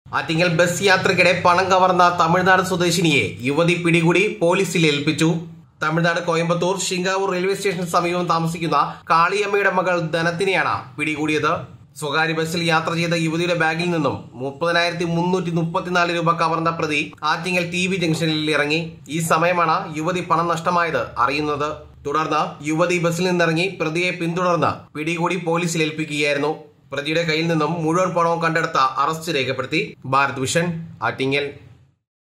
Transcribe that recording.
Attingal bus യാത്രക്കിടെ പണം കവർന്ന തമിഴ്നാട് സ്വദേശിനിയെ യുവതി പിടികൂടി പോലീസിൽ ഏൽപ്പിച്ചു തമിഴ്നാട് കോയമ്പത്തൂർ ഷിങ്കാവൂർ റെയിൽവേ സ്റ്റേഷന് സമീപം താമസിക്കുന്ന കാളിയമ്മയുടെ മകൾ ധനത്തിനെയാണ് പിടികൂടിയത് സ്വകാര്യ ബസ്സിൽ യാത്ര ചെയ്ത യുവതിയുടെ ബാഗിൽ നിന്നും മുപ്പതിനായിരത്തി മുന്നൂറ്റി മുപ്പത്തിനാല് രൂപ കവർന്ന പ്രതി ആറ്റിങ്ങൽ ടി വി ജംഗ്ഷനിൽ ഇറങ്ങി ഈ സമയമാണ് യുവതി പണം നഷ്ടമായത് അറിയുന്നത് തുടർന്ന് യുവതി ബസ്സിൽ നിന്നിറങ്ങി പ്രതിയെ പിന്തുടർന്ന് പിടികൂടി പോലീസിൽ ഏൽപ്പിക്കുകയായിരുന്നു പ്രതിയുടെ കയ്യിൽ നിന്നും മുഴുവൻ പണവും കണ്ടെടുത്ത അറസ്റ്റ് രേഖപ്പെടുത്തി ഭാരത് വിഷൻ ആറ്റിങ്ങൽ